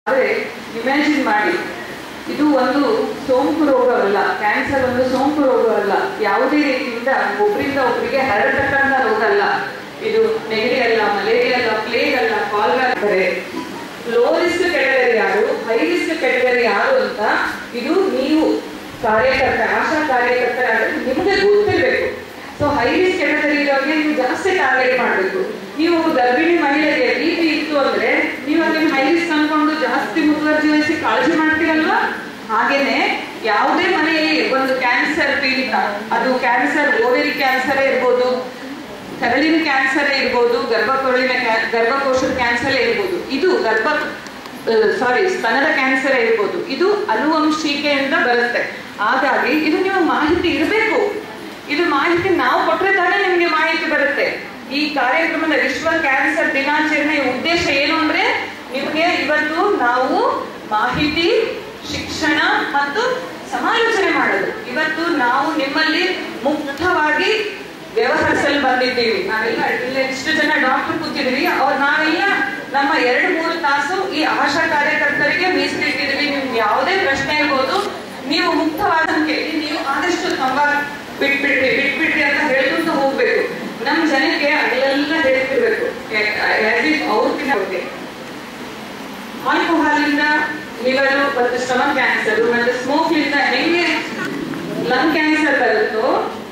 ಆದರೆ ಇಮ್ಯಾಜಿನ್ ಮಾಡಿ ಇದು ಒಂದು ಸೋಂಕು ರೋಗವಲ್ಲ ಕ್ಯಾನ್ಸರ್ ಒಂದು ಸೋಂಕು ರೋಗವಲ್ಲ ಯಾವುದೇ ರೀತಿಯಿಂದ ಒಬ್ಬರಿಂದ ಒಬ್ಬರಿಗೆ ಹರಡತಕ್ಕಂಥ ರೋಗ ಅಲ್ಲ ಇದು ನೆಗಡಿ ಅಲ್ಲ ಮಲೇರಿಯಾ ಅಲ್ಲ ಪ್ಲೇಗ್ ಅಲ್ಲ ಕಾಲ್ರಾ ಅಂದರೆ ಲೋ ರಿಸ್ಕ್ ಕೆಟಗರಿ ಯಾರು ಹೈ ರಿಸ್ಕ್ ಕೆಟಗರಿ ಯಾರು ಅಂತ ಇದು ನೀವು ಕಾರ್ಯಕರ್ತ ಆಶಾ ಕಾರ್ಯಕರ್ತರಾದ್ರೆ ನಿಮಗೆ ಗೊತ್ತಿರಬೇಕು ಸೊ ಹೈ ರಿಸ್ಕ್ ಕೆಟಗರಿ ಇರೋರಿಗೆ ನೀವು ಜಾಸ್ತಿ ಟಾರ್ಗೆಟ್ ಮಾಡಬೇಕು ನೀವು ಗರ್ಭಿಣಿ ಮಹಿಳೆಗೆ ಬಿ ಪಿ ಇತ್ತು ಅಂದ್ರೆ ನೀವು ಅದನ್ನ ಹೈ ರಿಸ್ಕ್ ಅನ್ಕೊಂಡು ಜಾಸ್ತಿ ಮುತುವರ್ಜಿ ವಹಿಸಿ ಕಾಳಜಿ ಮಾಡ್ತೀರಲ್ವಾ ಹಾಗೇನೆ ಯಾವುದೇ ಮನೆಯಲ್ಲಿ ಒಂದು ಕ್ಯಾನ್ಸರ್ ಪೀಡಿತ ಅದು ಕ್ಯಾನ್ಸರ್ ಓವೆರಿ ಕ್ಯಾನ್ಸರೇ ಇರ್ಬೋದು ಕರಳಿನ ಕ್ಯಾನ್ಸರ್ ಇರ್ಬೋದು ಗರ್ಭಕೋಳಿನ ಕ್ಯಾ- ಗರ್ಭಕೋಶದ ಕ್ಯಾನ್ಸರ್ ಇರ್ಬೋದು ಇದು ಗರ್ಭ ಸಾರಿ ಸ್ತನದ ಕ್ಯಾನ್ಸರ್ ಇರ್ಬೋದು ಇದು ಅನುವಂಶಿಕೆಯಿಂದ ಬರುತ್ತೆ ಹಾಗಾಗಿ ಇದು ನೀವು ಮಾಹಿತಿ ಇರಬೇಕು ಇದು ಮಾಹಿತಿ ನಾವು ಕೊಟ್ರೆ ತಾನೇ ನಿಮ್ಗೆ ಮಾಹಿತಿ ಬರುತ್ತೆ ಈ ಕಾರ್ಯಕ್ರಮದ ವಿಶ್ವ ಕ್ಯಾನ್ಸರ್ ದಿನಾಚರಣೆಯ ಉದ್ದೇಶ ಏನು ಅಂದ್ರೆ ನಿಮಗೆ ಇವತ್ತು ನಾವು ಮಾಹಿತಿ ಶಿಕ್ಷಣ ಮತ್ತು ಸಮಾಲೋಚನೆ ಮಾಡೋದು ಇವತ್ತು ನಾವು ನಿಮ್ಮಲ್ಲಿ ಮುಕ್ತವಾಗಿ ವ್ಯವಹರಿಸಲು ಬಂದಿದ್ದೀವಿ ನಾವೆಲ್ಲ ಇಲ್ಲ ಇಷ್ಟು ಜನ ಡಾಕ್ಟರ್ ಕೂತಿದ್ವಿ ಅವ್ರು ನಾವೆಲ್ಲ ನಮ್ಮ ಎರಡು ಮೂರು ತಾಸು ಈ ಆಶಾ ಕಾರ್ಯಕರ್ತರಿಗೆ ಮೀಸಲಿಟ್ಟಿದ್ವಿ ನಿಮ್ಗೆ ಯಾವುದೇ ಪ್ರಶ್ನೆ ಇರ್ಬೋದು ನೀವು ಮುಕ್ತವಾದ ಕೇಳಿ ನೀವು ಆದಷ್ಟು ತಂಬಾಕು ಬಿಟ್ಬಿಡ್ರಿ ಬಿಟ್ಬಿಡ್ರಿ ಅಂತ ಹೇಳ್ಕೊಂತ ಹೋಗ್ಬೇಕು ನಮ್ ಜನಕ್ಕೆ ಅಲ್ಲೆಲ್ಲ ಹೇಳ್ತಿರ್ಬೇಕು ಅವ್ರಕಿನ ಬಗ್ಗೆ ಆಲ್ಕೋಹಾಲ್ ಇಂದ ಲಿವರ್ ಮತ್ತು ಸ್ಟಮಕ್ ಕ್ಯಾನ್ಸರ್ ಮತ್ತೆ ಸ್ಮೋಕ್ ಇಂದ ಹೆಂಗೆ ಲಂಗ್ ಕ್ಯಾನ್ಸರ್ ಬರುತ್ತೋ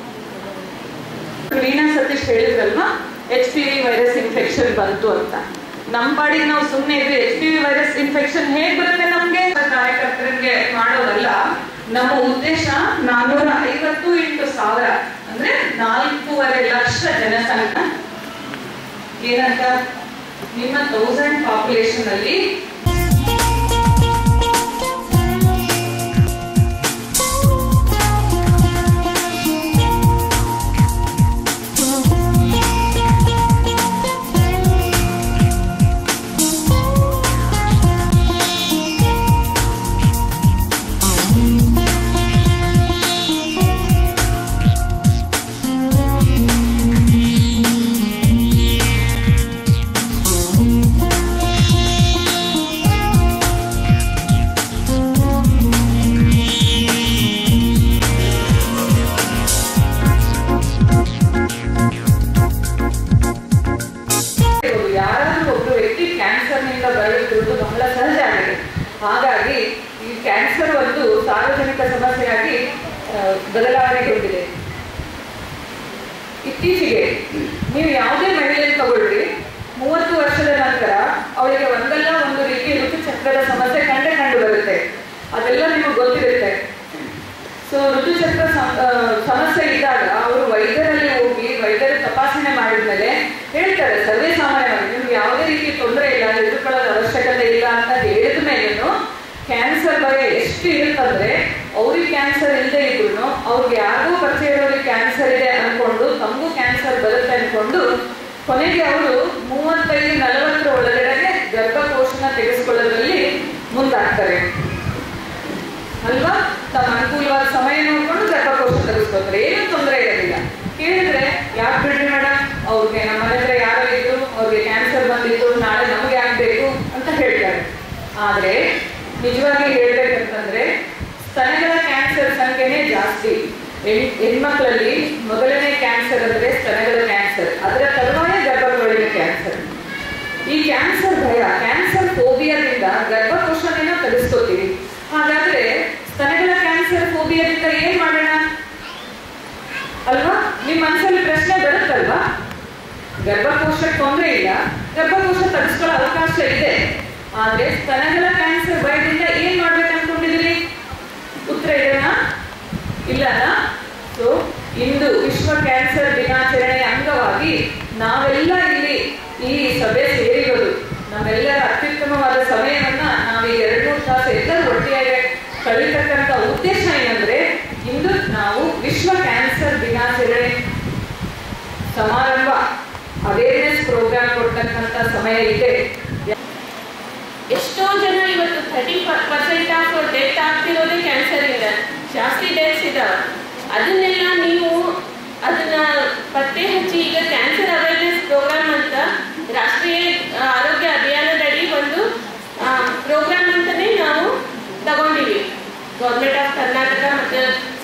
ವೀಣಾ ಸತೀಶ್ ಹೇಳಿದ್ರಲ್ವಾ H P V virus infection ಬಂತು ಅಂತ ನಮ್ಮ ಪಾಡಿಗೆ ನಾವು ಸುಮ್ಮನೆ ಇದ್ರೆ H P V virus infection ಹೇಗ್ ಬರುತ್ತೆ ನಮ್ಗೆ ಕಾರ್ಯಕರ್ತರಿಗೆ ಮಾಡೋದಲ್ಲ ನಮ್ಮ ಉದ್ದೇಶ ನಾನೂರ ಐವತ್ತು ಇಂಟು ಸಾವಿರ ಅಂದ್ರೆ ನಾಲ್ಕೂವರೆ ಲಕ್ಷ ಜನಸಂಖ್ಯೆ ಏನಂತ ನಿಮ್ಮ ತೌಸಂಡ್ ಪಾಪ್ಯುಲೇಷನ್ ಅಲ್ಲಿ ಇರ್ಬೋದು. ಯಾರಾದ್ರೂ ಒಬ್ರು ವ್ಯಕ್ತಿ ಕ್ಯಾನ್ಸರ್ ನಿಂದ ಬಳಲುತ್ತಿರುವುದು ಬಹಳ ಸಹಜ ಆಗಿದೆ ಹಾಗಾಗಿ ಈ ಕ್ಯಾನ್ಸರ್ ಒಂದು ಸಾರ್ವಜನಿಕ ಸಮಸ್ಯೆಯಾಗಿ ಆ, ಬದಲಾವಣೆಗೊಂಡಿದೆ ಇತ್ತೀಚೆಗೆ ನೀವು ಯಾವುದೇ ಮಹಿಳೆಯನ್ನು ತಗೊಳ್ಳಿ ಮೂವತ್ತು ವರ್ಷದ ನಂತರ ಅವಳಿಗೆ ಒಂದಲ್ಲ ಒಂದು ರೀತಿ ಋತುಚಕ್ರದ ಸಮಸ್ಯೆ ಕಂಡೇ ಕಂಡು ಬರುತ್ತೆ ಅದೆಲ್ಲ ನಿಮಗೆ ಗೊತ್ತಿರುತ್ತೆ ಸೊ ಋತುಚಕ್ರ ಸಮ- ಆ, ಸಮಸ್ಯೆ ಇದ್ದಾಗ ಅವರು ವೈದ್ಯರಲ್ಲಿ ಹೋಗಿ ವೈದ್ಯರ ತಪಾಸಣೆ ಮಾಡಿದ್ಮೇಲೆ ಹೇಳ್ತಾರೆ ಸರ್ವೇ ಸಾಮಾನ್ಯವಾಗಿ ನಿಮ್ಗೆ ಯಾವುದೇ ರೀತಿ ತೊಂದರೆ ಇಲ್ಲ ಹೆದರ್ಕೊಳ್ಳೋದ ಅವಶ್ಯಕತೆ ಇಲ್ಲ ಅಂತ ಹೇಳಿದ ಮೇಲೇನು ಕ್ಯಾನ್ಸರ್ ಭಯ ಎಷ್ಟು ಇರುತ್ತಂದ್ರೆ ಅವ್ರಿಗೆ ಕ್ಯಾನ್ಸರ್ ಇಲ್ಲದೆ ಇದ್ರು ಅವ್ರಿಗೆ ಯಾರಿಗೂ ಪರಿಚಯ ಇರೋರಿಗೆ ಕ್ಯಾನ್ಸರ್ ಇದೆ ಅನ್ಕೊಂಡು ತಮಗೂ ಕ್ಯಾನ್ಸರ್ ಬರುತ್ತೆ ಅನ್ಕೊಂಡು ಕೊನೆಗೆ ಅವರು ಮೂವತ್ತೈದು ನಲವತ್ತರ ಒಳಗಡೆ ಗರ್ಭಕೋಶನ ತೆಗೆಸ್ಕೊಳ್ಳೋದ್ರಲ್ಲಿ ಮುಂದಾಗ್ತಾರೆ ಅಲ್ವಾ ತಮ್ಮ ಅನುಕೂಲವಾದ ಸಮಯ ನೋಡ್ಕೊಂಡು ಗರ್ಭಕೋಶ ತೆಗೆಸ್ಕೊತಾರೆ ಏನೂ ತೊಂದರೆ ಇರೋದಿಲ್ಲ ಕೇಳಿದ್ರೆ ಯಾಕೆ ಬಿಡ್ರಿ ಮೇಡಮ್ ಅವ್ರಿಗೆ ನಮ್ಮ ಮನೆ ಹತ್ರ ಯಾರೋ ಇದ್ರು ಅವ್ರಿಗೆ ಕ್ಯಾನ್ಸರ್ ಬಂದಿತ್ತು ನಾಳೆ ನಮಗೆ ಆಗ್ಬೇಕು ಅಂತ ಹೇಳ್ತಾರೆ ಆದ್ರೆ ನಿಜವಾಗಿ ಹೇಳ್ಬೇಕಂತಂದ್ರೆ ಸ್ತನಗಳ ಕ್ಯಾನ್ಸರ್ ಸಂಖ್ಯೆನೇ ಜಾಸ್ತಿ ಹೆಣ್- ಹೆಣ್ಮಕ್ಳಲ್ಲಿ ಮೊದಲನೇ ಕ್ಯಾನ್ಸರ್ ಅಂದ್ರೆ ಸ್ತನಗಳ ಕ್ಯಾನ್ಸರ್ ಅದರ ತರುವಾಯ ಗರ್ಭಕೋಳಿನ ಕ್ಯಾನ್ಸರ್ ಈ ಕ್ಯಾನ್ಸರ್ ಭಯ ಕ್ಯಾನ್ಸರ್ ಫೋಬಿಯಾದಿಂದ ಗರ್ಭಕೋಶನೇನೋ ತೆಗೆಸ್ಕೋತೀವಿ ಹಾಗಾದ್ರೆ ಸ್ತನಗಳ ಕ್ಯಾನ್ಸರ್ ಫೋಬಿಯಾದಿಂದ ಏನ್ ಮಾಡೋಣ ಅಲ್ವಾ ನಿಮ್ ಮನಸ್ಸಲ್ಲಿ ಪ್ರಶ್ನೆ ಬರುತ್ತಲ್ವಾ ಗರ್ಭಕೋಶಕ್ಕೆ ತೊಂದರೆ ಇಲ್ಲ ಗರ್ಭಕೋಶ ತೆಗೆಸ್ಕೊಳ್ಳೋ ಅವಕಾಶ ಇದೆ ಆದ್ರೆ ಸ್ತನಗಳ ಕ್ಯಾನ್ಸರ್ ಭಯದಿಂದ ಏನ್ ಮಾಡ್ಬೇಕು ಅನ್ಕೊಂಡಿದ್ದೀರಿ ಉತ್ತರ ಇದೆನಾ ಇಲ್ಲನ ಸೊ ಇಂದು ವಿಶ್ವ ಕ್ಯಾನ್ಸರ್ ದಿನಾಚರಣೆಯ ಅಂಗವಾಗಿ ನಾವೆಲ್ಲ ಇಲ್ಲಿ ಈ ಸಭೆ ಸೇರಿರೋದು ನಮ್ಮೆಲ್ಲರ ಅತ್ಯುತ್ತಮವಾದ ಸಮಯವನ್ನ ನಾವು ಈ ಎರಡು ಮೂರು ತಾಸು ಎಲ್ಲರೂ ಒಟ್ಟಿಯಾಗಿ ಕಳೀತಕ್ಕಂಥ ಉದ್ದೇಶ ಏನಂದ್ರೆ ಇಂದು ನಾವು ವಿಶ್ವ ಕ್ಯಾನ್ಸರ್ ದಿನಾಚರಣೆ ಸಮಾರಂಭ ಅವೇರ್ನೆಸ್ ಪ್ರೋಗ್ರಾಮ್ ಕೊಡ್ತಕ್ಕಂಥ ಸಮಯ ಇದೆ ಎಷ್ಟೋ ಜನ ಇವತ್ತು ಥರ್ಟಿ ಪರ್ಸೆಂಟ್ ಆಫ್ ಡೆತ್ ಆಗ್ತಿರೋದೇ ಕ್ಯಾನ್ಸರ್ ಇಂದ ಜಾಸ್ತಿ ಡೆತ್ಸ್ ಇದಾವೆ ಅದನ್ನೆಲ್ಲ ನೀವು ಅದನ್ನ ಪತ್ತೆ ಹಚ್ಚಿ ಈಗ ಕ್ಯಾನ್ಸರ್ ಅವೇರ್ನೆಸ್ ಪ್ರೋಗ್ರಾಮ್ ಅಂತ ರಾಷ್ಟ್ರೀಯ ಆ, ಆರೋಗ್ಯ ಅಭಿಯಾನದಡಿ ಒಂದು ಪ್ರೋಗ್ರಾಮ್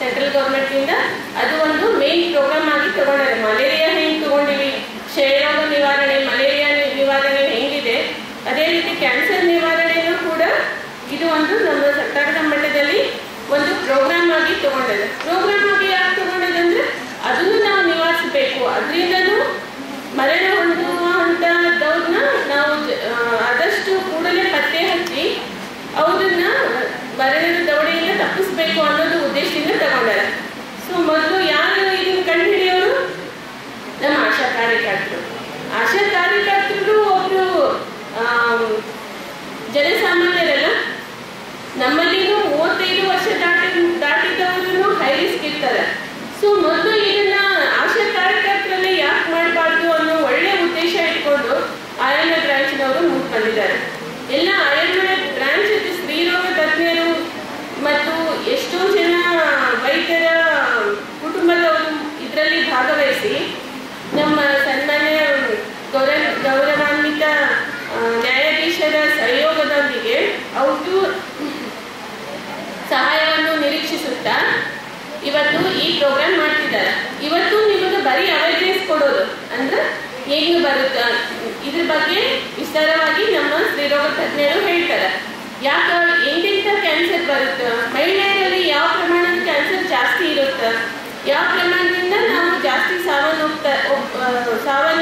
ಸೆಂಟ್ರಲ್ ಗೌರ್ಮೆಂಟಿಂದ ಅದು ಒಂದು ಮೇನ್ ಪ್ರೋಗ್ರಾಮ್ ಆಗಿ ತಗೊಂಡಿದೆ ಮಲೇರಿಯಾ ಹೆಂಗೆ ತಗೊಂಡಿವಿ ಕ್ಷಯರೋಗ ನಿವಾರಣೆ ಮಲೇರಿಯಾ ನಿವಾರಣೆ ಹೆಂಗಿದೆ ಅದೇ ರೀತಿ ಕ್ಯಾನ್ಸರ್ ನಿವಾರಣೆಯೂ ಕೂಡ ಇದು ಒಂದು ನಮ್ಮ ಸರ್ಕಾರದ ಮಟ್ಟದಲ್ಲಿ ಒಂದು ಪ್ರೋಗ್ರಾಮ್ ಆಗಿ ತಗೊಂಡಿದೆ ಪ್ರೋಗ್ರಾಮ್ ಆಗಿ ಯಾಕೆ ತಗೊಂಡಿದೆ ಅಂದ್ರೆ ಅದನ್ನು ನಾವು ನಿವಾರಿಸಬೇಕು ಅದರಿಂದನೂ ಮರಣ ಹೊಂದುವ ಅಂತದವ್ರನ್ನ ನಾವು ಜ- ಆ, ಆದಷ್ಟು ಕೂಡಲೇ ಪತ್ತೆ ಹಚ್ಚಿ ಅವ್ರನ್ನ ಮರಣದ ದವಡೆಯಿಂದ ತಪ್ಪಿಸ್ಬೇಕು ಅನ್ನೋದು ಉದ್ದೇಶದಿಂದ ತಗೊಂಡಾರ ಸೊ ಮೊದಲು ಯಾರು ಇದನ್ನ ಕಂಡುಹಿಡಿಯೋರು ನಮ್ಮ ಆಶಾ ಕಾರ್ಯಕರ್ತರು ಆಶಾ ಕಾರ್ಯಕರ್ತರು ಒಬ್ರು ಆಮ್, ಜನಸಾಮಾನ್ಯರಲ್ಲ ನಮ್ಮಲ್ಲಿನೂ ಮೂವತ್ತೈದು ವರ್ಷ ದಾಟಿ ದಾಟಿದವರು ಹೈ ರಿಸ್ಕ್ ಇರ್ತಾರೆ ಸೊ ಮೊದಲು ಇದನ್ನ ಆಶಾ ಕಾರ್ಯಕರ್ತರಲ್ಲಿ ಯಾಕೆ ಮಾಡಬಾರ್ದು ಅನ್ನೋ ಒಳ್ಳೆ ಉದ್ದೇಶ ಇಟ್ಕೊಂಡು ಆಯನ ಬ್ರಾಂಚ್ನವರು ಮುಂದೆ ಬಂದಿದ್ದಾರೆ ಎಲ್ಲ ಆಯನ ಬ್ರಾಂಚ್ ಸ್ತ್ರೀರೋಗ ತಜ್ಞರು ಮತ್ತು ಎಷ್ಟೋ ಜನ ವೈದ್ಯರ ಕುಟುಂಬದವರು ಇದರಲ್ಲಿ ಭಾಗವಹಿಸಿ ನಮ್ಮ ಸನ್ಮಾನ್ಯ ಗೌರವ ಗೌರವಾನ್ವಿತ ಆ, ನ್ಯಾಯಾಧೀಶರ ಸಹಯೋಗದೊಂದಿಗೆ ಅವ್ರದ್ದು ಸಹಾಯವನ್ನು ನಿರೀಕ್ಷಿಸುತ್ತಾ ಇವತ್ತು ಈ ಪ್ರೋಗ್ರಾಮ್ ಮಾಡ್ತಿದ್ದಾರೆ ಇವತ್ತು ನಿಮಗೆ ಬರೀ ಅವೇರ್ನೆಸ್ ಕೊಡೋದು ಅಂದ್ರೆ ಹೆಂಗ್ ಬರುತ್ತೆ ಇದ್ರ ಬಗ್ಗೆ ವಿಸ್ತಾರವಾಗಿ ನಮ್ಮ ಸ್ತ್ರೀರೋಗ ತಜ್ಞರು ಹೇಳ್ತಾರೆ ಯಾಕ ಎಂತೆಂಥ ಕ್ಯಾನ್ಸರ್ ಬರುತ್ತೆ ಮಹಿಳೆಯರಲ್ಲಿ ಯಾವ ಪ್ರಮಾಣದ ಕ್ಯಾನ್ಸರ್ ಜಾಸ್ತಿ ಇರುತ್ತೆ ಯಾವ ಪ್ರಮಾಣದಿಂದ ನಾವು ಜಾಸ್ತಿ ಸಾವನ್ನಪ್ಪ ಒಪ್- ಆ, ಸಾವನ್ನ